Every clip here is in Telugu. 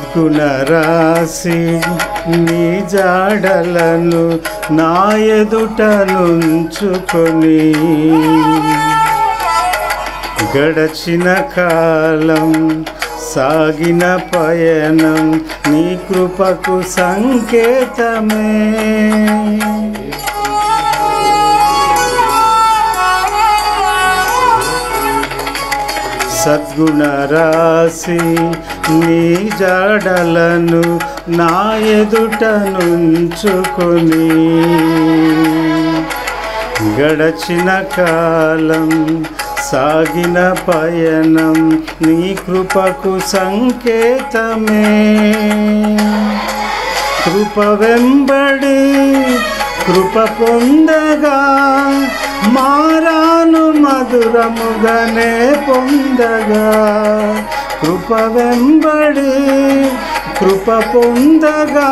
సద్గుణ రాశి నీ జాడలను నా ఎదుట నుంచుకొని గడచిన కాలం సాగిన పయనం నీ కృపకు సంకేతమే సద్గుణ రాశి నీ జాడలను నా ఎదుట నుంచుకొని గడచిన కాలం సాగిన పయనం నీ కృపకు సంకేతమే కృప వెంబడి కృప పొందగా మారాను మధురముగానే పొందగా కృప వెంబడి కృప పొందగా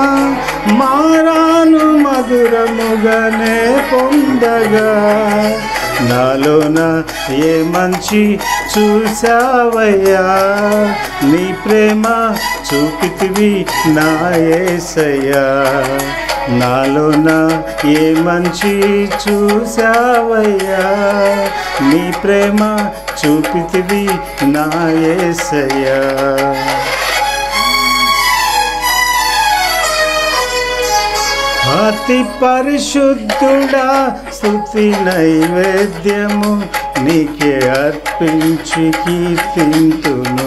మారాను మధురముగానే పొందగా నాలోన ఏ మంచి చూసావయ్యా నీ ప్రేమ చూపితివి నా యేసయ్యా నాలోన ఏ మంచి చూసావయ్యా నీ ప్రేమ చూపితివి నా యేసయ్యా అతి పరిశుద్ధుడా స్థుతి నైవేద్యము నీకే అర్పించి కీర్తింతును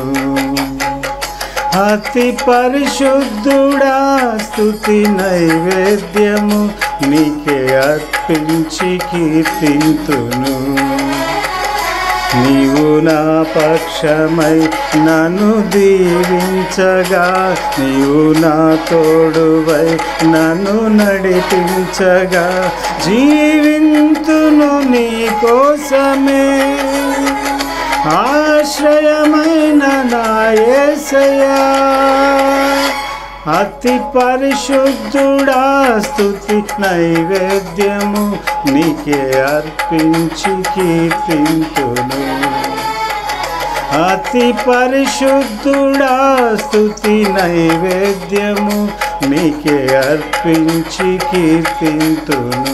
అతి పరిశుద్ధుడా స్థుతి నైవేద్యము నీకే అర్పించి కీర్తింతును నీవు నా పక్షమై నన్ను దీవించగా నీవు నా తోడువై నన్ను నడిపించగా జీవింతును నీ కోసమే ఆశ్రయమైన నా యేసయ్యా అతి పరిశుద్ధుడా స్థుతి నైవేద్యము నీకే అర్పించి కీర్తింతును అతి పరిశుద్ధుడా స్థుతి నైవేద్యము నీకే అర్పించి కీర్తింతును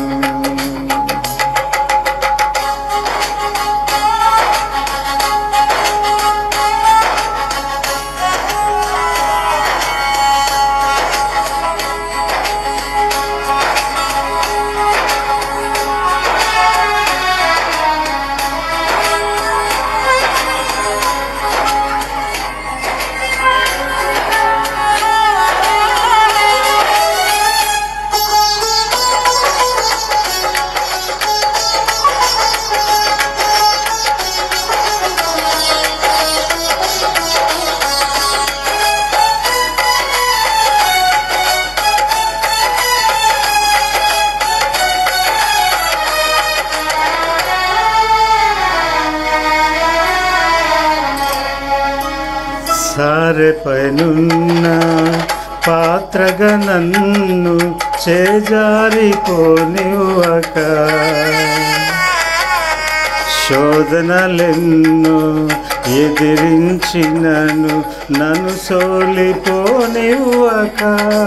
సారె పైనున్న పాత్రగా నన్ను చేజారిపోనివ్వక శోధనలెన్నో ఎదిరించినను నన్ను సోలిపోనివ్వక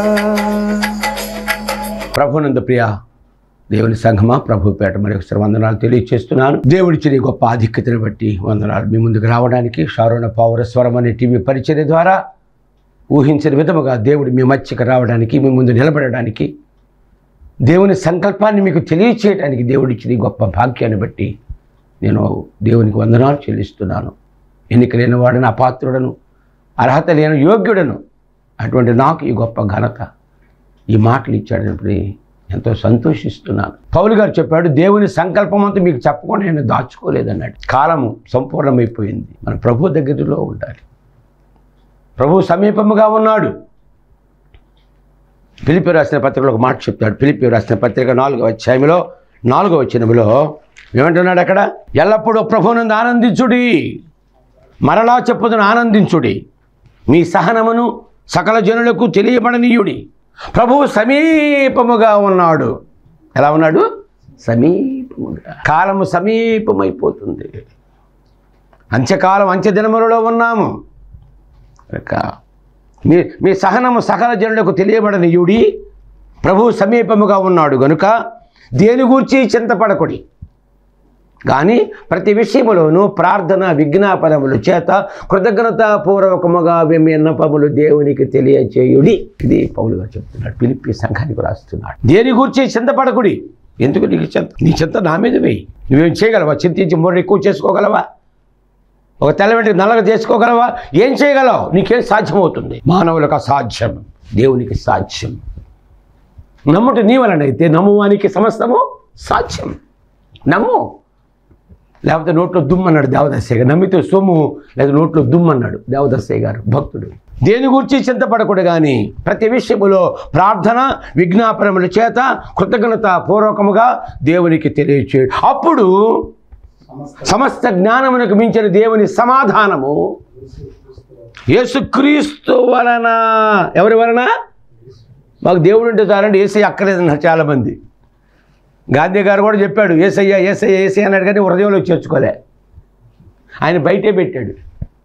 ప్రభునందు ప్రియ దేవుని సంఘమా ప్రభు పేట మరి ఒకసారి వందనాలు తెలియజేస్తున్నాను దేవుడిచ్చిన ఈ గొప్ప ఆధిక్యతను బట్టి వందనాలు మీ ముందుకు రావడానికి షారోణ పౌరస్వరం అనే టీవీ పరిచర్య ద్వారా ఊహించిన విధముగా దేవుడు మీ మధ్యకి రావడానికి మీ ముందు నిలబడడానికి దేవుని సంకల్పాన్ని మీకు తెలియచేయడానికి దేవుడిచ్చిన ఈ గొప్ప భాగ్యాన్ని బట్టి నేను దేవునికి వందనాలు చెల్లిస్తున్నాను ఎన్నిక లేని వాడను అపాత్రుడను అర్హత లేని యోగ్యుడను అటువంటి నాకు ఈ గొప్ప ఘనత ఈ మాటలు ఇచ్చాడని ఎంతో సంతోషిస్తున్నాను పౌలు గారు చెప్పాడు దేవుని సంకల్పం అంతా మీకు చెప్పకుండా నేను దాచుకోలేదన్నాడు కాలము సంపూర్ణమైపోయింది మన ప్రభు దగ్గరలో ఉండాలి ప్రభు సమీపముగా ఉన్నాడు పిలిపి రాసిన పత్రికలో ఒక మాట చెప్తాడు పిలిపి రాసిన పత్రిక నాలుగో అధ్యాయంలో నాలుగో వచ్చినములో ఏమంటున్నాడు అక్కడ ఎల్లప్పుడూ ప్రభువునందు ఆనందించుడి మరలా చెప్పుదును ఆనందించుడి మీ సహనమును సకల జనులకు తెలియబడనీయుడి ప్రభువు సమీపముగా ఉన్నాడు ఎలా ఉన్నాడు సమీపముగా కాలము సమీపమైపోతుంది అంత్యకాలం అంత్య దినములలో ఉన్నాము కనుక మీ మీ సహనము సకల జనులకు తెలియబడనియుడి ప్రభు సమీపముగా ఉన్నాడు గనుక దేని గూర్చి చింతపడకుడి కానీ ప్రతి విషయములోనూ ప్రార్థన విజ్ఞాపనముల చేత కృతజ్ఞతాపూర్వకముగా విన్నపములు దేవునికి తెలియచేయుడి ఇది పౌలుగా చెప్తున్నాడు పిలిపి సంఘానికి రాస్తున్నాడు దేని గురించి చింతపడకుడి ఎందుకు నీకు చింత నీ చింత నా మీద వేయి నువ్వేం చేయగలవా చింతించి మూడు ఎక్కువ చేసుకోగలవా ఒక తెల్లవెంటి నల్లగా చేసుకోగలవా ఏం చేయగలవు నీకేం సాధ్యమవుతుంది మానవులకు అసాధ్యం దేవునికి సాధ్యం నమ్ముట నీ వలనైతే నమ్మువానికి సమస్తము సాధ్యం నమ్ము లేకపోతే నోట్లో దుమ్ము అన్నాడు దేవదాసయ్య గారు నమ్మితే సొమ్ము లేదా నోట్లో దుమ్ము అన్నాడు దేవదాసయ్య గారు భక్తుడు దేని గురించి చింతపడకూడదు కానీ ప్రతి విషయములో ప్రార్థన విజ్ఞాపనముల చేత కృతజ్ఞత పూర్వకముగా దేవునికి తెలియచేయడు అప్పుడు సమస్త జ్ఞానమునకు మించిన దేవుని సమాధానము యేసుక్రీస్తు వలన ఎవరి వలన మాకు దేవుడు ఉంటే చాలండి ఏసీ అక్కర్లేదన్నారు చాలామంది గాంధీ గారు కూడా చెప్పాడు ఏసయ్య ఏసయ్య ఏసయ్య అన్నాడు కానీ హృదయంలో చేర్చుకోలే ఆయన బయటే పెట్టాడు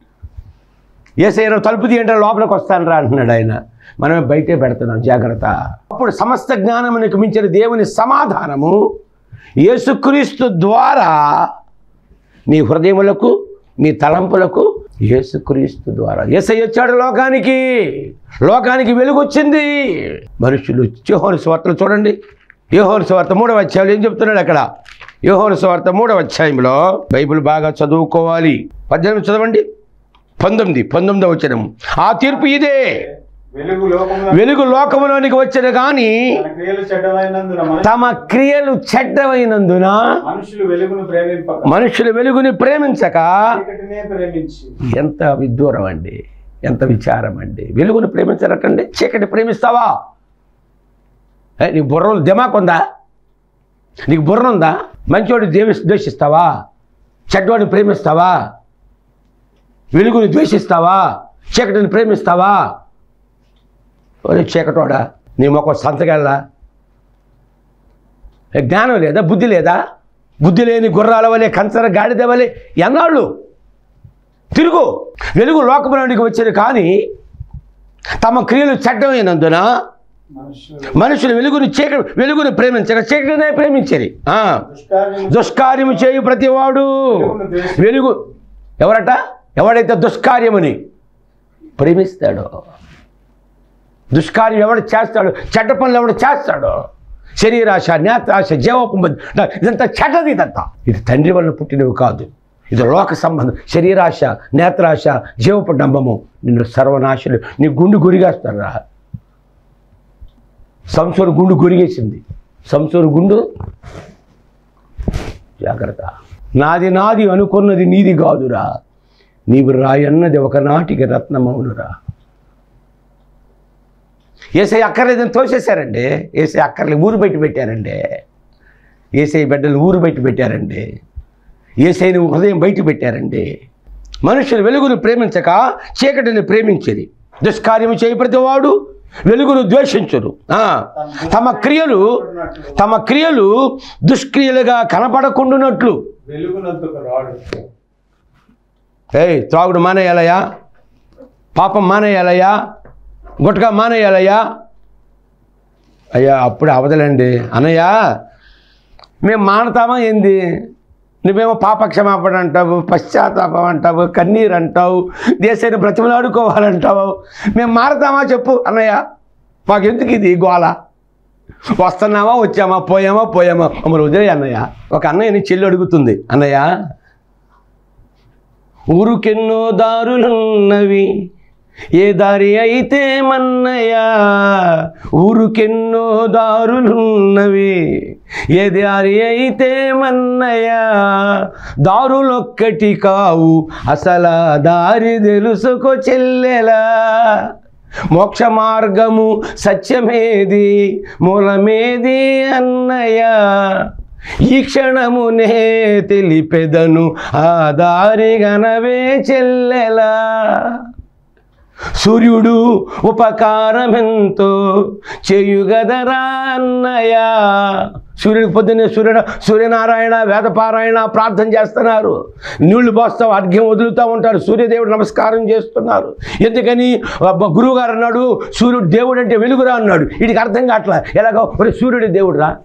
ఏసయ్య తలుపు తీయంటే లోపలికి వస్తాను రా అంటున్నాడు ఆయన మనమే బయటే పెడుతున్నాం జాగ్రత్త అప్పుడు సమస్త జ్ఞానమునకు మించిన దేవుని సమాధానము యేసుక్రీస్తు ద్వారా మీ హృదయములకు మీ తలంపులకు యేసుక్రీస్తు ద్వారా ఏసయ్య వచ్చాడు లోకానికి లోకానికి వెలుగు వచ్చింది మనుషులు యోహోను స్వార్తలు చూడండి యోహోను స్వార్త మూడవ అధ్యాయంలో ఏం చెప్తున్నాడు అక్కడ యోహోను స్వార్త మూడవ అధ్యాయంలో బైబిల్ బాగా చదువుకోవాలి పద్దెనిమిది చదవండి పంతొమ్మిది పంతొమ్మిదవ వచనం ఆ తీర్పు ఇదే వెలుగు లోకమున వెలుగు లోకములోనికి వచ్చిన కానీ తన క్రియలు చెడ్డమైనందున మనుషు- తమ క్రియలు చెడ్డమైనందున మనుషులు వెలుగును ప్రేమింపక మనుషులు వెలుగుని ప్రేమించక చీకటినే ప్రేమించి ఎంత విదూరం అండి ఎంత విచారం అండి వెలుగును ప్రేమించరటండి చీకటి ప్రేమిస్తావా ఏ, నీకు బుర్ర దిమాక్ ఉందా నీకు బుర్ర ఉందా మంచివాడు దేవి ద్వేషిస్తావా చెడ్డవాడిని ప్రేమిస్తావా వెలుగుని ద్వేషిస్తావా చీకటిని ప్రేమిస్తావా ఒరే చీకటోడా నీ మొక్క సంతకెళ్ళా ఏ, జ్ఞానం లేదా బుద్ధి లేదా బుద్ధి లేని గుర్రాల వలె కంచర గాడిద వలె ఎన్నాళ్ళు తిరుగు వెలుగు లోకములోనికి వచ్చేది కానీ తమ క్రియలు చెడ్డమైనందున మనుషులు మనుషులు వెలుగుని చీకటి వెలుగుని ప్రేమించక చీకటినే ప్రేమించేది ఆ, దుష్కార్యము దుష్కార్యము చేయు ప్రతివాడు వెలుగు ఎవరట ఎవడైతే దుష్కార్యముని ప్రేమిస్తాడో దుష్కార్యం ఎవడు చేస్తాడు చెడ్డ పనులు ఎవడు చేస్తాడో శరీరాశ నేత్రాశ జీవపం ఇదంతా చెడ్డది ఇదంతా ఇది తండ్రి వలన పుట్టినవి కాదు ఇది లోక సంబంధం శరీరాశ నేత్రాశ జీవపు డంబము నిన్ను సర్వనాశులు నీ గుండు గురిగేస్తారా సంసోరు గుండు గురిగేసింది సంసోరు గుండు జాగ్రత్త నాది నాది అనుకున్నది నీది కాదురా నీవు రాయన్నది ఒకనాటికి రత్నమౌనురా ఏసై అక్కర్లేదని తోసేశారండి ఏసై అక్కర్లేదు ఊరు బయట పెట్టారండి ఏసై బిడ్డలు ఊరు బయట పెట్టారండి ఏసైని హృదయం బయట పెట్టారండి మనుషులు వెలుగును ప్రేమించక చీకటిని ప్రేమించేది దుష్కార్యము చేయి ప్రతివాడు వెలుగును ద్వేషించురు ఆ, తమ క్రియలు తమ క్రియలు దుష్క్రియలుగా కనపడకుండునట్లు వెలుగునందుకు రాడు ఏయ్ త్రాగుడు మానేయాలయ్యా పాపం మానేయాలయ్యా గుట్కా మానేయాలయ్యా అయ్యా అప్పుడు అవదలండి అన్నయ్య మేము మానతామా ఏంది నువ్వేమో పాపక్షమాపణ అంటావు పశ్చాత్తాపం అంటావు కన్నీరు అంటావు దేశాన్ని బ్రతిమలాడుకోవాలంటావు మేము మారతామా చెప్పు అన్నయ్య మాకు ఎందుకు ఇది గోల వస్తున్నామా వచ్చామా పోయామా పోయామా మమ్మల్ని వదిలే అన్నయ్య ఒక అన్నయ్యని చెల్లి అడుగుతుంది అన్నయ్య ఊరుకెన్నో దారులున్నవి ఏ దారి అయితే మన్నయ్యా ఊరుకెన్నో దారులున్నవి ఏ దారి అయితే మన్నయ్యా దారులొక్కటి కావు అసలు దారి తెలుసుకో చెల్లెలా మోక్ష మార్గము సత్యమేది మూలమేది అన్నయ్యా ఈ క్షణమునే తెలిపెదను ఆ దారి గనవే చెల్లెలా సూర్యుడు ఉపకారమెంతో చేయుగదరా అన్నయ్య సూర్యుడికి పొద్దున్నే సూర్య సూర్యనారాయణ వేదపారాయణ ప్రార్థన చేస్తున్నారు నీళ్లు పోస్తావు అర్ఘ్యం వదులుతూ ఉంటారు సూర్యదేవుడు నమస్కారం చేస్తున్నారు ఎందుకని అబ్బ గురువు గారు అన్నాడు సూర్యుడు దేవుడు అంటే వెలుగురా అన్నాడు వీడికి అర్థం కావట్లా ఎలాగో ఒరే సూర్యుడి దేవుడు రా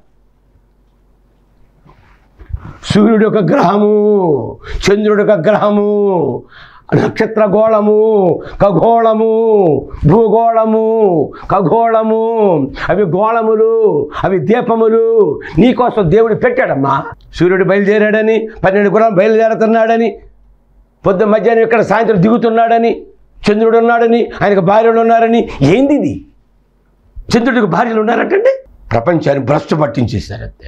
సూర్యుడు ఒక గ్రహము చంద్రుడు ఒక గ్రహము నక్షత్ర గోళము ఖగోళము భూగోళము ఖగోళము అవి గోళములు అవి దీపములు నీకోసం దేవుడు పెట్టాడమ్మా సూర్యుడు బయలుదేరాడని పన్నెండు గురం బయలుదేరుతున్నాడని పొద్దు మధ్యాహ్నం ఇక్కడ సాయంత్రం దిగుతున్నాడని చంద్రుడు ఉన్నాడని ఆయనకు భార్యలు ఉన్నారని ఏంది ఇది చంద్రుడికి భార్యలు ఉన్నారటండి ప్రపంచాన్ని భ్రష్టు పట్టించేశారంతే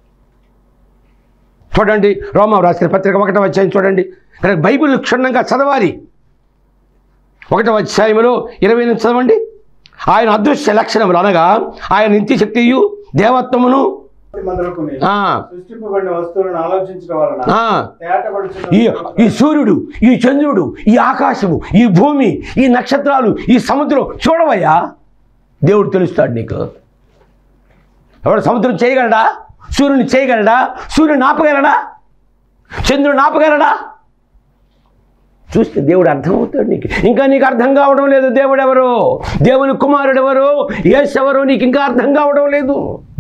చూడండి రోమా రాసిన పత్రిక ఒకటో అధ్యాయం చూడండి ఇక్కడ బైబిల్ క్షుణ్ణంగా చదవాలి ఒకటో అధ్యాయంలో ఇరవై ఎనిమిది చదవండి ఆయన అదృశ్య లక్షణములు అనగా ఆయన నిత్య శక్తియు దేవత్వమును మొదలుకుని ఆ, సృష్టింపబడిన వస్తువులను ఆలోచించడం వలన ఆ, తేటపడుచున్న ఈ ఈ సూర్యుడు ఈ చంద్రుడు ఈ ఆకాశము ఈ భూమి ఈ నక్షత్రాలు ఈ సముద్రం చూడవయ్యా దేవుడు తెలుస్తాడు నీకు ఎవడు సముద్రం చేయగలడా సూర్యుని చేయగలడా సూర్యుని ఆపగలడా చంద్రుని ఆపగలడా చూస్తే దేవుడు అర్థమవుతాడు నీకు ఇంకా నీకు అర్థం కావడం లేదు దేవుడు ఎవరు దేవుని కుమారుడు ఎవరు యేసు ఎవరు నీకు ఇంకా అర్థం కావడం లేదు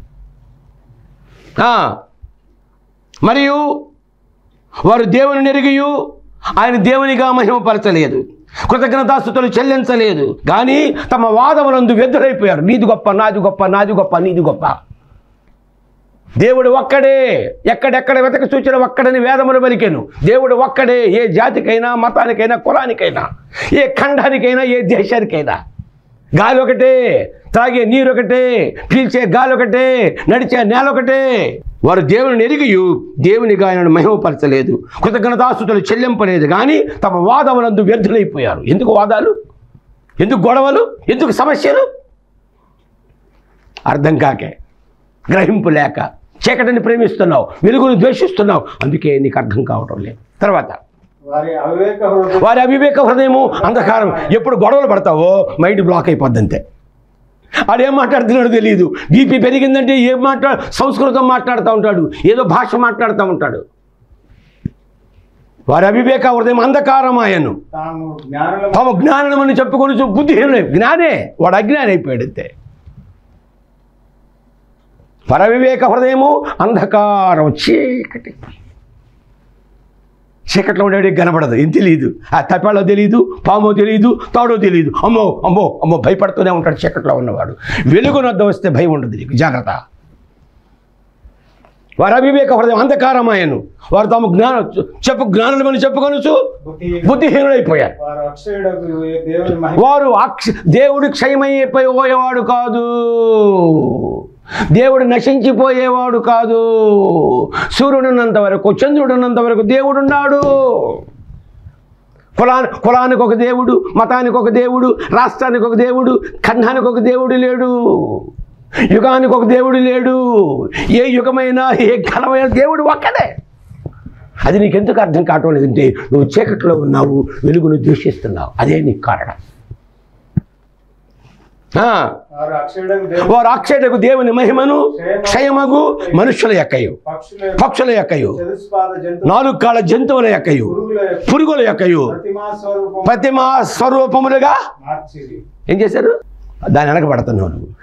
ఆ, మరియు వారు దేవుని నెరిగియు ఆయన దేవునిగా మహిమపరచలేదు కృతజ్ఞతాస్తుతులు చెల్లించలేదు కానీ తమ వాదములందు వ్యర్థులైపోయారు నీది గొప్ప నాది గొప్ప నాది గొప్ప నీది గొప్ప దేవుడు ఒక్కడే ఎక్కడెక్కడ వెతక సూచన ఒక్కడని వేదములు పలికెను దేవుడు ఒక్కడే ఏ జాతికైనా మతానికైనా కులానికైనా ఏ ఖండానికైనా ఏ దేశానికైనా గాలి ఒకటే తాగే నీరు ఒకటే పీల్చే గాలి ఒకటే నడిచే నేల ఒకటే వారు దేవుని ఎరిగియు దేవునిగా ఆయనను మహిమపరచలేదు కృతజ్ఞతాస్తుతులు చెల్లింపలేదు కానీ తమ వాదములందు వ్యర్థులైపోయారు ఎందుకు వాదాలు ఎందుకు గొడవలు ఎందుకు సమస్యలు అర్థం కాకే గ్రహింపు లేక చీకటిని ప్రేమిస్తున్నావు వెలుగును ద్వేషిస్తున్నావు అందుకే నీకు అర్థం కావటం లేదు తర్వాత వారి అవివేక హృదయ వారి అవివేక హృదయము అంధకారం ఎప్పుడు గొడవలు పడతావో మైండ్ బ్లాక్ అయిపోద్ది అంతే ఆడేం మాట్లాడుతున్నాడో తెలియదు బీపీ పెరిగిందంటే ఏం మాట్లా సంస్కృతం మాట్లాడుతూ ఉంటాడు ఏదో భాష మాట్లాడుతూ ఉంటాడు వారి అవివేక హృదయం అంధకారమాయను తాము జ్ఞానుల తమ జ్ఞానమని చెప్పుకొని బుద్ధిహీనులే జ్ఞానే వాడు అజ్ఞాని అయిపోయాడు అంతే పరవివేక హృదయము అంధకారం చీకటి చీకట్లో ఉండేవాడికి కనపడదు ఏం తెలియదు ఆ తపాలో తెలియదు పామో తెలియదు తాడో తెలియదు అమ్మో అమ్మో అమ్మో భయపడుతూనే ఉంటాడు చీకట్లో ఉన్నవాడు వెలుగునొద్ద వస్తే భయం ఉండదు నీకు జాగ్రత్త వారి అవివేక హృదయం అంధకారమాయను వారు తాము జ్ఞానం చెప్పు జ్ఞానులమని చెప్పుకొనొచ్చు బుద్ధి బుద్ధిహీనులైపోయారు వారు అక్షయుడకు దేవుని మహిమ వారు అక్ష దేవుడు క్షయమైపోయేవాడు కాదు దేవుడు నశించిపోయేవాడు కాదు సూర్యుడున్నంత వరకు చంద్రుడున్నంత వరకు దేవుడున్నాడు కులా కులానికి ఒక దేవుడు మతానికి ఒక దేవుడు రాష్ట్రానికి ఒక దేవుడు ఖండానికి ఒక దేవుడు లేడు యుగానికి ఒక దేవుడు లేడు ఏ యుగమైనా ఏ ఘనమైన దేవుడు ఒక్కడే అది నీకెందుకు అర్థం కావటం లేదంటే నువ్వు చీకట్లో ఉన్నావు వెలుగును ద్వేషిస్తున్నావు అదే నీకు కారణం ఆ, వారు అక్షయుడకు దేవుని వారు అక్షయుడకు దేవుని మహిమను క్షయమగు మనుషుల యొక్కయు పక్షుల పక్షుల యొక్కయు చతుస్పాద జంతు నాలుగు కాళ్ళ జంతువుల యొక్కయు పురుగుల యొక్క పురుగుల యొక్కయు ప్రతిమా స్వరూపం ప్రతిమా స్వరూపములుగా మార్చిరి ఏం చేశారు దాని వెనక పడుతున్నావు నువ్వు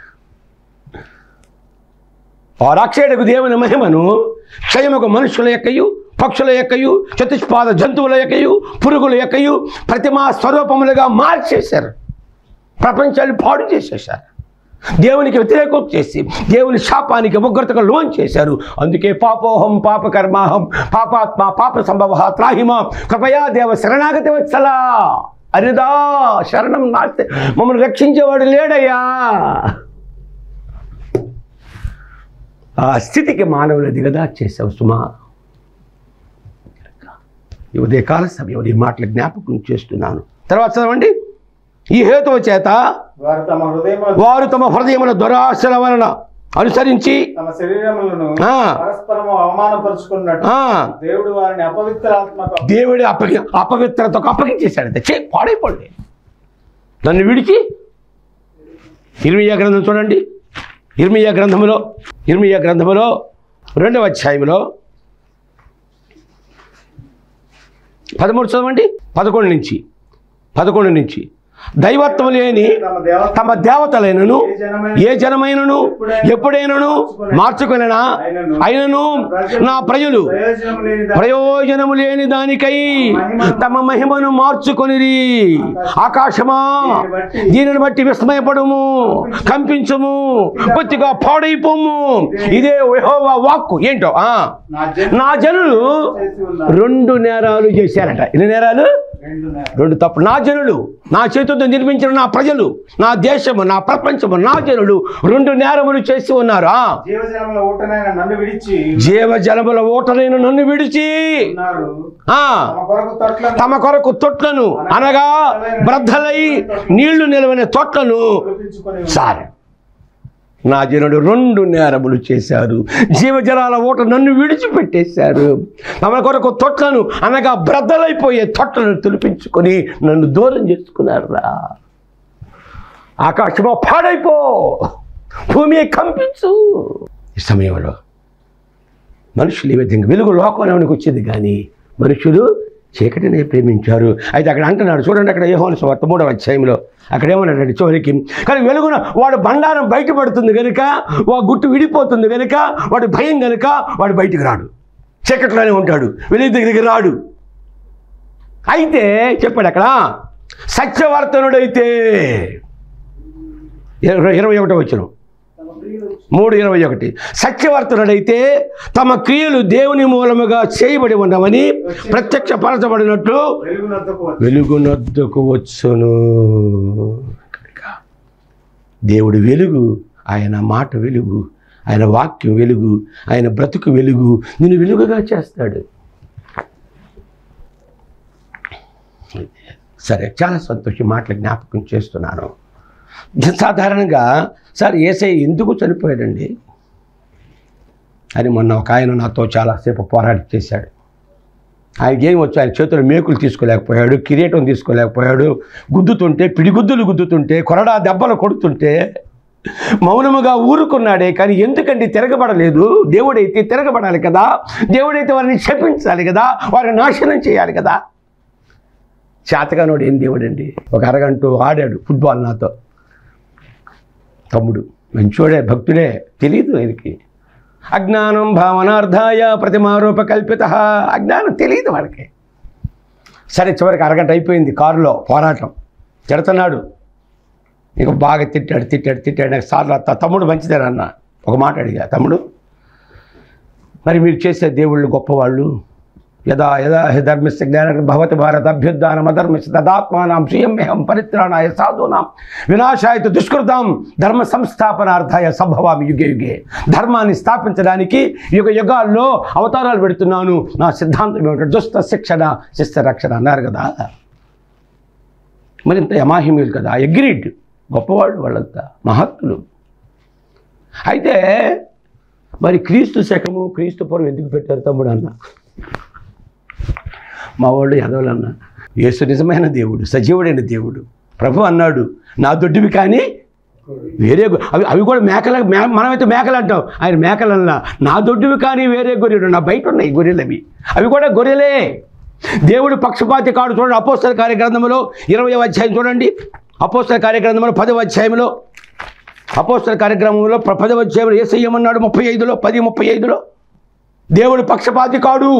వారు అక్షయుడకు దేవుని మహిమను క్షయముకు మనుషుల యొక్కయు పక్షుల యొక్కయు చతుష్పాద జంతువుల యొక్కయు పురుగుల యొక్కయు ప్రతిమా స్వరూపములుగా మార్చేశారు ప్రపంచాన్ని పాడు చేసేశారు దేవునికి వ్యతిరేకం చేసి దేవుని శాపానికి ఉగ్రతకు లోన్ చేశారు అందుకే పాపోహం పాపకర్మాహం పాపాత్మ పాప సంభవ త్రాహిమ కృపయా దేవ శరణాగతి వచ్చలా అరిదా శరణం నాస్తే మమ్మల్ని రక్షించేవాడు లేడయ్యా ఆ స్థితికి మానవులు దిగదా చేసావు సుమా ఈ ఉదయకాల సమయం ఈ మాటలు జ్ఞాపకం చేస్తున్నాను తర్వాత చదవండి ఈ హేతువు చేత వారు తమ హృదయముల వారు తమ హృదయముల దురాశల వలన అనుసరించి తమ శరీరములను ఆ. పరస్పరము అవమానపరుచుకున్నట్టు ఆ, దేవుడు వారిని అపవిత్రాత్మక దేవుడి అప్పగి అపవిత్రతకు అప్పగించేశాడంటే చే పాడైపోండి నన్ను విడిచి ఇర్మియా గ్రంథం చూడండి ఇర్మియా గ్రంథములో ఇర్మియా గ్రంథములో రెండవ అధ్యాయంలో పదమూడు చదవండి పదకొండు నుంచి పదకొండు నుంచి దైవత్వం లేని తమ దేవత తమ దేవతలైనను ఏ జనమైన ఏ జనమైనను ఎప్పుడైనను మార్చుకొనినా అయినను నా ప్రజలు ప్రయోజనం లేని దాని ప్రయోజనము లేని దానికై తమ మహిమను మార్చుకొనిరి ఆకాశమా దీనిని బట్టి విస్మయపడుము కంపించుము కొద్దిగా పాడైపోము ఇదే యెహోవా వాక్కు ఏంటో ఆ నా జన్ నా జనులు చేసి ఉన్నారు రెండు నేరాలు చేశారట ఎన్ని నేరాలు రెండు నేరాలు. రెండు తప్పు నా జనులు నా చేతులతో నిర్మించిన నా ప్రజలు నా దేశము నా ప్రపంచము నా జనులు రెండు నేరములు చేసి ఉన్నారు ఆ జీవజలంలో ఊటనైన నన్ను విడిచి జీవజలముల ఓటలైన నన్ను విడిచి ఉన్నారు ఆ తమ కొరకు తొట్లను తమ కొరకు తొట్లను అనగా బ్రద్దలై నీళ్లు నిలవని తొట్లను కురిపించుకొని సార్ నా జనుడు రెండు నేరములు చేశారు జీవజలాల ఓట నన్ను విడిచిపెట్టేశారు తమ కొరకు తొట్లను అనగా బ్రద్దలైపోయే తొట్లను తులిపించుకొని నన్ను దూరం చేసుకున్నారు రా ఆకాశమో పాడైపో భూమి కంపించు ఈ సమయంలో మనుషులు ఈ విధంగా వెలుగు లోకంలోనికి వచ్చేది కానీ మనుషులు చీకటినే ప్రేమించారు అయితే అక్కడ అంటున్నాడు చూడండి అక్కడ ఏహోన స్వార్థ మూడవ అధ్యాయంలో అక్కడ ఏమన్నాడండి చివరికి కానీ వెలుగున వాడు బండారం బయటపడుతుంది కనుక వా గుట్టు విడిపోతుంది కనుక వాడి భయం కనుక వాడు బయటికి రాడు చీకట్లోనే ఉంటాడు వెలుగు దగ్గరికి రాడు అయితే చెప్పాడు అక్కడ సత్యవర్తనుడైతే ఇరవై ఇరవై ఒకటో వచ్చిన తమ ప్రియులు మూడు ఇరవై ఒకటి సత్యవర్తనుడైతే తమ క్రియలు దేవుని మూలముగా చేయబడి ఉన్నవని ప్రత్యక్షపరచబడినట్లు వెలుగునొద్దకు వచ్చి వెలుగునొద్దకు వచ్చును కనుక దేవుడి వెలుగు ఆయన మాట వెలుగు ఆయన వాక్యం వెలుగు ఆయన బ్రతుకు వెలుగు నిన్ను వెలుగుగా చేస్తాడు సరే చాలా సంతోషం మాటలు జ్ఞాపకం చేస్తున్నాను సాధారణంగా సార్ ఏసై ఎందుకు చనిపోయాడండి అని మొన్న ఒక ఆయన నాతో చాలాసేపు పోరాటం చేశాడు ఆయనకి ఏం వచ్చు ఆయన చేతులు మేకులు తీసుకోలేకపోయాడు కిరీటం తీసుకోలేకపోయాడు గుద్దుతుంటే పిడిగుద్దులు గుద్దుతుంటే కొరడా దెబ్బలు కొడుతుంటే మౌనముగా ఊరుకున్నాడే కానీ ఎందుకంటే తిరగబడలేదు దేవుడైతే తిరగబడాలి కదా దేవుడైతే వారిని క్షపించాలి కదా వారిని నాశనం చేయాలి కదా చేతగానోడు ఏం దేవుడండి ఒక అరగంట ఆడాడు ఫుట్బాల్ నాతో తమ్ముడు మంచోడే భక్తుడే తెలియదు ఆయనకి అజ్ఞానం భావనార్థాయ ప్రతిమారూప కల్పిత అజ్ఞానం తెలియదు వాడికి సరే చివరికి అరగంట అయిపోయింది కారులో పోరాటం తిడుతున్నాడు ఇక బాగా తిట్టాడు తిట్టాడు తిట్టాడు నాకు సార్లు అత్త తమ్ముడు మంచిదేనన్న ఒక మాట అడిగా తమ్ముడు మరి మీరు చేసే దేవుళ్ళు గొప్పవాళ్ళు యదా యదా హి ధర్మస్య జ్ఞాన భవతి భారత అభ్యుద్ధానం అధర్మస్య తదాత్మానం స్వయంహం పరిత్రాణాయ సాధూనాం వినాశాయ దుష్కృతాం ధర్మ సంస్థాపనార్థాయ సంభవామి యుగే యుగే ధర్మాన్ని స్థాపించడానికి యుగ యుగాల్లో అవతారాలు పెడుతున్నాను నా సిద్ధాంతం ఏమిటంటే దుష్ట శిక్షణ శిస్త రక్షణ అన్నారు కదా మరింత యమాహిమీలు కదా అగ్రీడ్ గొప్పవాళ్ళు వాళ్ళంతా మహత్తులు అయితే మరి క్రీస్తు శకము క్రీస్తు పూర్వం ఎందుకు పెట్టారు తమ్ముడు అన్న మా వాళ్ళు ఎదవలన్న యేసు నిజమైన దేవుడు సజీవుడైన దేవుడు ప్రభు అన్నాడు నా దొడ్డివి కానీ వేరే గొ- అవి అవి కూడా మేకల మే మనమైతే మేకలు అంటాం ఆయన మేకలన్నా నా దొడ్డివి కానీ వేరే గొర్రెలు నా బయట ఉన్నాయి గొర్రెలు అవి అవి కూడా గొర్రెలే దేవుడు పక్షపాతి కాడు చూడండి అపోస్తల కార్యగ్రంథంలో ఇరవై అధ్యాయం చూడండి అపోస్తల కార్యగ్రంథంలో పదవ అధ్యాయంలో అపోస్తల కార్యక్రమంలో ప- పదవ అధ్యాయంలో ఏసయ్యమన్నాడు ముప్పై ఐదులో పది ముప్పై ఐదులో దేవుడు పక్షపాతి కాడు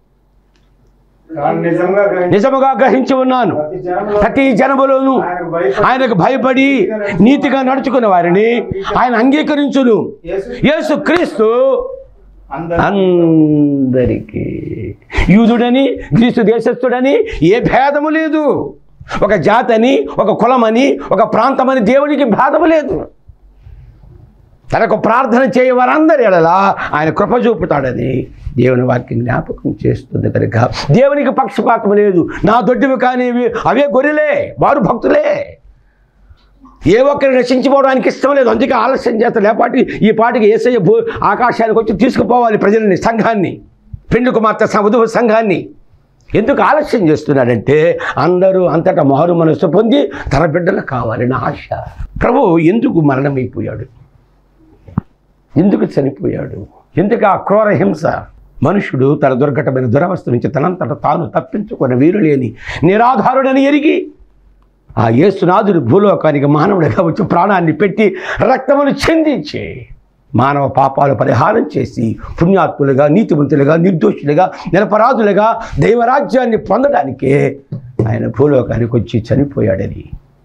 కానీ నిజంగా గ్రహించి నిజముగా గ్రహించి ఉన్నాను ప్రతి జనములో ప్రతి జనములోను ఆయనకు భయపడి ఆయనకు భయపడి నీతిగా నడుచుకున్న వారిని ఆయన అంగీకరించును యేసు యేసు క్రీస్తు అందరూ అందరికీ యూదుడని క్రీస్తు దేశస్థుడని ఏ భేదము లేదు ఒక జాతని ఒక కులమని ఒక ప్రాంతమని దేవునికి భేదము లేదు తనకు ప్రార్థన చేయ వారందరి ఎడలా ఆయన కృప చూపుతాడని దేవుని వాక్యం జ్ఞాపకం చేస్తుంది కనుక దేవునికి పక్షపాతం లేదు నా దొడ్డివి కానివి అవే గొర్రెలే వారు భక్తులే ఏ ఒక్కరు రక్షించుకోవడానికి ఇష్టం లేదు అందుకే ఆలస్యం చేస్తారు లేపాటి ఈ పాటికి ఏసయ్య భూ ఆకాశానికి వచ్చి తీసుకుపోవాలి ప్రజల్ని సంఘాన్ని పెండు కుమార్తె స- వధువు సంఘాన్ని ఎందుకు ఆలస్యం చేస్తున్నాడంటే అందరూ అంతటా మారు మనసు పొంది తన బిడ్డలు కావాలని ఆశ ప్రభు ఎందుకు మరణమైపోయాడు ఎందుకు చనిపోయాడు ఎందుకు ఆ క్రూర హింస మనుషుడు తన దుర్ఘటమైన దురవస్థ నుంచి తనంతట తాను తప్పించుకున్న వీరు లేని నిరాధారుడని ఎరిగి ఆ యేసునాథుడు భూలోకానికి మానవుడిగా వచ్చి ప్రాణాన్ని పెట్టి రక్తమును చెందించి మానవ పాపాలు పరిహారం చేసి పుణ్యాత్ములుగా నీతిమంతులుగా నిర్దోషులుగా నిరపరాధులుగా దైవరాజ్యాన్ని పొందడానికే ఆయన భూలోకానికి వచ్చి చనిపోయాడని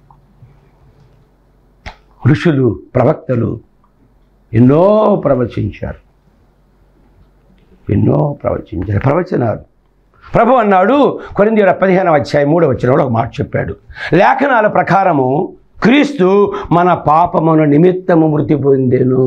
ఋషులు ప్రవక్తలు ఎన్నో ప్రవచించారు ఎన్నో ప్రవచించారు ప్రవచనాలు ప్రభు అన్నాడు కొరిందీల పదిహేనవ అధ్యాయం మూడవ వచ్చినప్పుడు ఒక మాట చెప్పాడు లేఖనాల ప్రకారము క్రీస్తు మన పాపమున నిమిత్తము మృతి పొందెను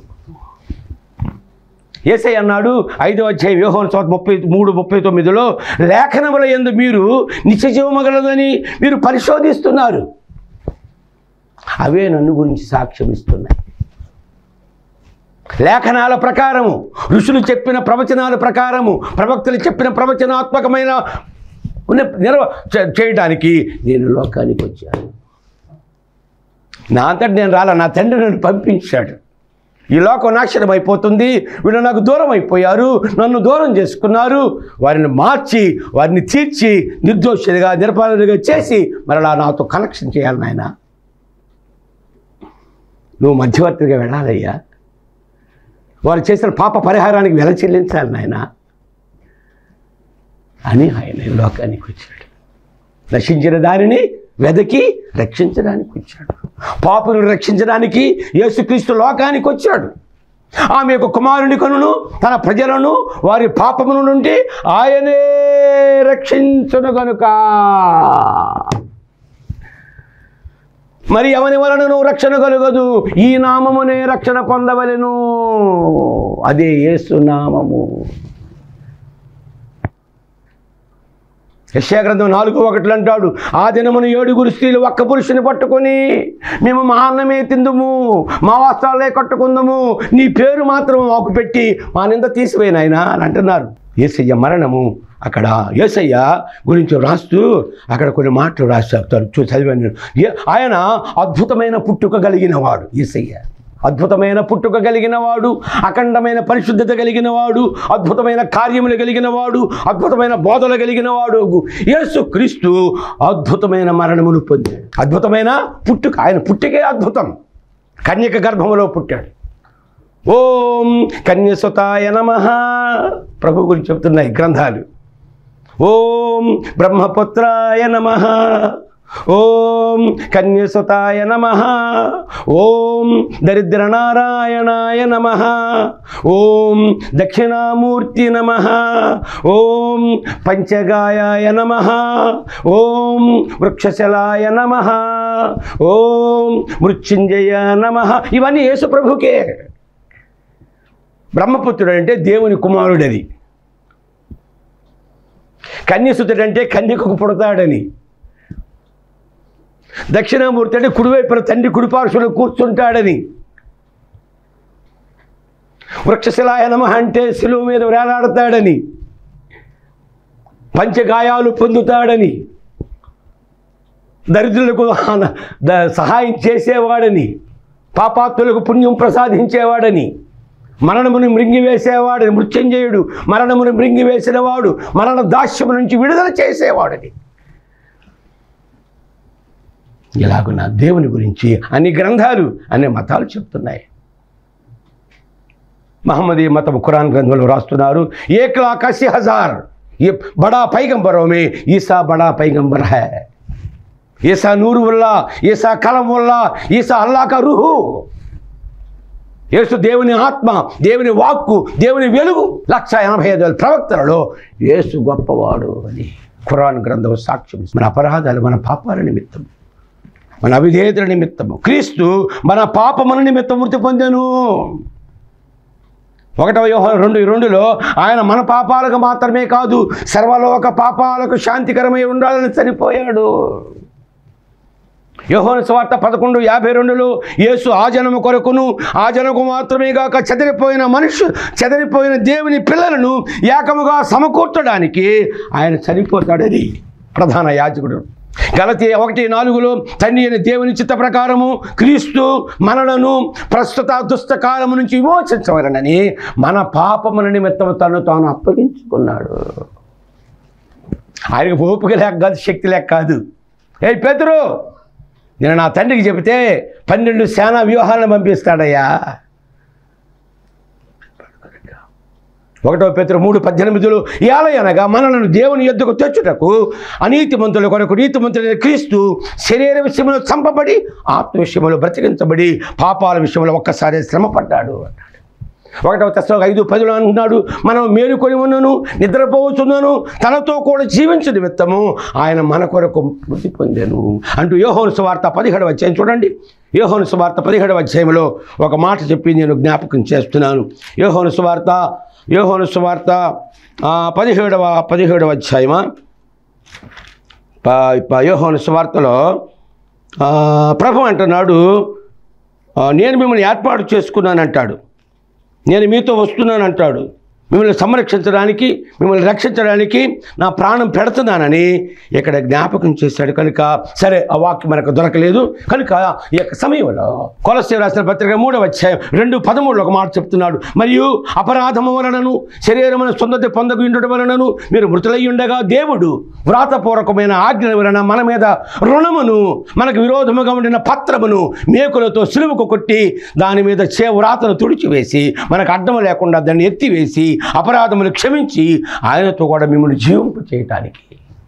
ఏసై అన్నాడు ఐదో అధ్యాయం వ్యూహం చోత ముప్పై మూడు ముప్పై తొమ్మిదిలో లేఖనముల ఎందు మీరు నిత్యజీవమగలదని మీరు పరిశోధిస్తున్నారు అవే నన్ను గురించి సాక్ష్యం ఇస్తున్నాయి లేఖనాల ప్రకారము ఋషులు చెప్పిన ప్రవచనాల ప్రకారము ప్రవక్తలు చెప్పిన ప్రవచనాత్మకమైన ఉన్న- నిర్వ చే- చేయడానికి నేను లోకానికి వచ్చాను నా అంతటి నేను రాలా నా తండ్రి నన్ను పంపించాడు ఈ లోకం నాశనం అయిపోతుంది వీళ్ళు నాకు దూరం అయిపోయారు నన్ను దూరం చేసుకున్నారు వారిని మార్చి వారిని తీర్చి నిర్దోషులుగా నిరపాలుగా చేసి మరలా నాతో కనెక్షన్ చేయాలి నాయన నువ్వు మధ్యవర్తిగా వెళ్ళాలయ్యా వారు చేసిన పాప పరిహారానికి వెల చెల్లించాలి నాయన అని ఆయన ఈ లోకానికి వచ్చాడు నశించిన దానిని వెదకి రక్షించడానికి వచ్చాడు పాపులను రక్షించడానికి యేసుక్రీస్తు లోకానికి వచ్చాడు ఆమె యొక్క కుమారుని కనును తన ప్రజలను వారి పాపముల నుండి ఆయనే రక్షించును గనుక మరి ఎవని వలనను రక్షణ కలుగదు ఈ నామమునే రక్షణ పొందవలెను అదే యేసు నామము యశాగ్రంథం నాలుగు ఒకట్లు అంటాడు ఆ దినమును ఏడుగురు స్త్రీలు ఒక్క పురుషుని పట్టుకొని మేము మా అన్నమే తిందుము మా వస్త్రాలే కట్టుకుందాము నీ పేరు మాత్రం మాకు పెట్టి మా నింద తీసిపోయిన ఆయన అని అంటున్నారు ఏసయ్య మరణము అక్కడ ఏసయ్య గురించి రాస్తూ అక్కడ కొన్ని మాటలు రాస్తారు చూ చదివాను నేను. ఏ- ఆయన అద్భుతమైన పుట్టుక కలిగిన వాడు ఏసయ్య అద్భుతమైన పుట్టుక కలిగిన వాడు అఖండమైన పరిశుద్ధత కలిగిన వాడు అద్భుతమైన కార్యములు కలిగిన వాడు అద్భుతమైన బోధలు కలిగిన వాడు యేసు క్రీస్తు అద్భుతమైన మరణమును పొందాడు అద్భుతమైన పుట్టుక ఆయన పుట్టుకే అద్భుతం కన్యక గర్భములో పుట్టాడు ఓం కన్యసుతాయ నమ ప్రభు గురించి చెప్తున్నాయి గ్రంథాలు ఓం బ్రహ్మపుత్రాయ నమ ఓం కన్యసుతాయ నమ ఓం దరిద్రనారాయణాయ నమ ఓం దక్షిణామూర్తి నమ ఓం పంచగాయాయ నమ ఓం వృక్షశలాయ నమ ఓం మృత్యుంజయ నమ ఇవన్నీ యేసు ప్రభుకే బ్రహ్మపుత్రుడు అంటే దేవుని కుమారుడని కన్యసుతుడు అంటే కన్యకకు పుడతాడని దక్షిణామూర్తి అంటే కుడివైపున తండ్రి కుడిపార్శ్వలో కూర్చుంటాడని వృక్షశిలాయ నమ అంటే శిలువ మీద వేలాడతాడని పంచగాయాలు పొందుతాడని దరిద్రులకు ఆన- ద- సహాయం చేసేవాడని పాపాత్తులకు పుణ్యం ప్రసాదించేవాడని మరణమును మృంగివేసేవాడని మృత్యుంజయుడు మరణమును మృంగివేసినవాడు మరణ దాస్యము నుంచి విడుదల చేసేవాడని ఇలాగున్న దేవుని గురించి అన్ని గ్రంథాలు అన్ని మతాలు చెప్తున్నాయి మహమ్మదీ మతం ఖురాన్ గ్రంథంలో రాస్తున్నారు ఏక్ లాక్ అస్సీ హజార్ ये बड़ा पैगंबरों में ईसा बड़ा पैगंबर है ईसा नूर उल्ला ईसा कलम उल्ला ईसा अल्लाह का रूह యేసు దేవుని ఆత్మ దేవుని వాక్కు దేవుని వెలుగు లక్ష ఎనభై ఐదు వేల ప్రవక్తలలో యేసు గొప్పవాడు అని ఖురాన్ గ్రంథం సాక్ష్యం మన అపరాధాలు మన పాపాల నిమిత్తం మన అవిధేయతల నిమిత్తము క్రీస్తు మన పాపముల నిమిత్తం మృతి పొందాను ఒకటవ యోహం రెండు రెండులో ఆయన మన పాపాలకు మాత్రమే కాదు సర్వలోక పాపాలకు శాంతికరమై ఉండాలని చనిపోయాడు యోహోను స్వార్థ పదకొండు యాభై రెండులో యేసు ఆ జనము కొరకును ఆ జనకు మాత్రమే గాక చెదిరిపోయిన మనుషు చెదిరిపోయిన దేవుని పిల్లలను ఏకముగా సమకూర్చడానికి ఆయన చనిపోతాడని ప్రధాన యాజకుడు గలతి ఒకటి నాలుగులో తండ్రి అయిన దేవుని చిత్త ప్రకారము క్రీస్తు మనలను ప్రస్తుత దుష్ట కాలము నుంచి విమోచించవలనని మన పాపముల నిమిత్తం తను తాను అప్పగించుకున్నాడు ఆయనకు ఓపిక లేక కాదు శక్తి లేక కాదు ఏ పెదరు నేను నా తండ్రికి చెబితే పన్నెండు సేనా వ్యూహాలను పంపిస్తాడయ్యా ఒకటో పేతురు మూడు పద్దెనిమిదిలో ఏలయనగా మనలను దేవుని ఎద్దుకు తెచ్చుటకు అనీతిమంతుల కొరకు నీతిమంతులైన క్రీస్తు శరీర విషయంలో చంపబడి ఆత్మ విషయంలో బ్రతికించబడి పాపాల విషయంలో ఒక్కసారి శ్రమపడ్డాడు అన్నాడు ఒకటవ తెస్సలోకి ఐదు పదులు అంటున్నాడు మనం మేలుకొని ఉన్నాను నిద్రపోతున్నాను తనతో కూడా జీవించిన నిమిత్తము ఆయన మన కొరకు మృతి పొందాను అంటూ యోహోను సువార్త పదిహేడవ అధ్యాయం చూడండి యోహోను సువార్త పదిహేడవ అధ్యాయంలో ఒక మాట చెప్పి నేను జ్ఞాపకం చేస్తున్నాను యోహోను సువార్త యోహోను సువార్త ఆ, పదిహేడవ పదిహేడవ అధ్యాయమా ప- ప- యోహోను సువార్తలో ఆ, ప్రభు అంటున్నాడు ఆ, నేను మిమ్మల్ని ఏర్పాటు చేసుకున్నాను అంటాడు నేను మీతో వస్తున్నాను అంటాడు మిమ్మల్ని సంరక్షించడానికి మిమ్మల్ని రక్షించడానికి నా ప్రాణం పెడుతున్నానని ఇక్కడ జ్ఞాపకం చేశాడు కనుక సరే ఆ వాక్యం మనకు దొరకలేదు కనుక ఈ యొక్క సమయంలో కొలసే రాసిన పత్రిక మూడవ అధ్యాయం రెండు పదమూడులో ఒక మాట చెప్తున్నాడు మరియు అపరాధము వలనను శరీరమును సొందతి పొందకు ఉండటం వలనను మీరు మృతులై ఉండగా దేవుడు వ్రాతపూర్వకమైన ఆజ్ఞల వలన మన మీద రుణమును మనకు విరోధముగా ఉండిన పత్రమును మేకులతో సులువుకు కొట్టి దాని మీద చే వ్రాతను తుడిచివేసి మనకు అడ్డం లేకుండా దాన్ని ఎత్తివేసి అపరాధములు క్షమించి ఆయనతో కూడా మిమ్మల్ని జీవింపు చేయటానికి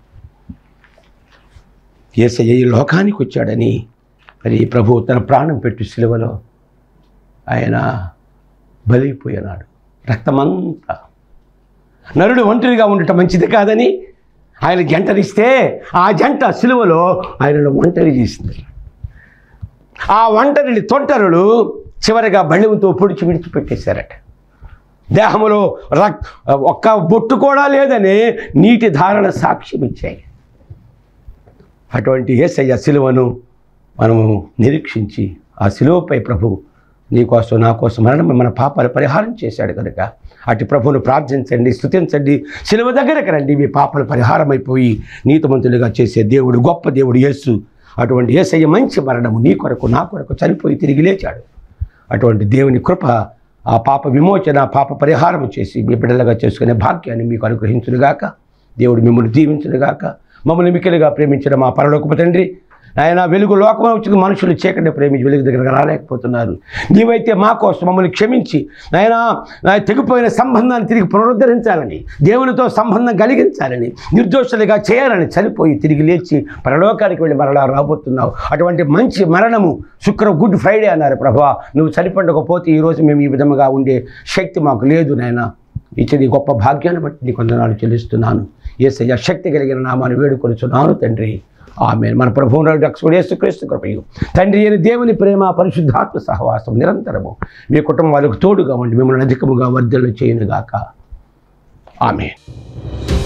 ఏసయ్య ఈ లోకానికి వచ్చాడని మరి ప్రభు తన ప్రాణం పెట్టి సిలువలో ఆయన బలైపోయినాడు రక్తమంతా నరుడు ఒంటరిగా ఉండటం మంచిది కాదని ఆయన జంటనిస్తే ఆ జంట సిలువలో ఆయనను ఒంటరి చేసింది ఆ ఒంటరిని తొంటరులు చివరిగా బళ్ళెంతో పొడిచి విడిచిపెట్టేశారట దేహములో రక్ ఒక్క బొట్టు కూడా లేదని నీటి ధారణ సాక్ష్యం ఇచ్చాయి అటువంటి ఏసయ్య సిలువను మనము నిరీక్షించి ఆ సిలువపై ప్రభు నీ కోసం నా కోసం మరణం మన పాపాలు పరిహారం చేశాడు కనుక అటు ప్రభువును ప్రార్థించండి స్తుతించండి సిలువ దగ్గరకు రండి మీ పాపాలు పరిహారం అయిపోయి నీతిమంతులుగా చేసే దేవుడు గొప్ప దేవుడు యేసు అటువంటి ఏసయ్య మంచి మరణము నీ కొరకు నా కొరకు చనిపోయి తిరిగి లేచాడు అటువంటి దేవుని కృప ఆ పాప విమోచన పాప పరిహారం చేసి మీ బిడ్డలుగా చేసుకునే భాగ్యాన్ని మీకు అనుగ్రహించునుగాక దేవుడు మిమ్మల్ని దీవించునుగాక మమ్మల్ని మిక్కిలిగా ప్రేమించిన మా పరలోకపు తండ్రి ఆయన వెలుగు లోకం వచ్చిన మనుషులు చీకటి ప్రేమించి వెలుగు దగ్గరకు రాలేకపోతున్నారు నీవైతే మా కోసం మమ్మల్ని క్షమించి నాయన నా తెగిపోయిన సంబంధాన్ని తిరిగి పునరుద్ధరించాలని దేవునితో సంబంధం కలిగించాలని నిర్దోషులుగా చేయాలని చనిపోయి తిరిగి లేచి పరలోకానికి వెళ్ళి మరలా రాబోతున్నావు అటువంటి మంచి మరణము శుక్ర గుడ్ ఫ్రైడే అన్నారు ప్రభా నువ్వు చనిపోకపోతే ఈరోజు మేము ఈ విధముగా ఉండే శక్తి మాకు లేదు నాయన ఇచ్చిన ఈ గొప్ప భాగ్యాన్ని బట్టి నీకు వందనాలు చెల్లిస్తున్నాను ఏసయ్య శక్తి కలిగిన నామాన్ని వేడుకొలుచున్నాను తండ్రి ఆమె మన ప్రభువు రక్షకుడు యేసుక్రీస్తు కృపయు తండ్రి అయిన దేవుని ప్రేమ పరిశుద్ధాత్మ సహవాసం నిరంతరము మీ కుటుంబాలకు తోడుగా ఉండి మిమ్మల్ని అధికముగా వర్ధలు చేయనుగాక ఆమె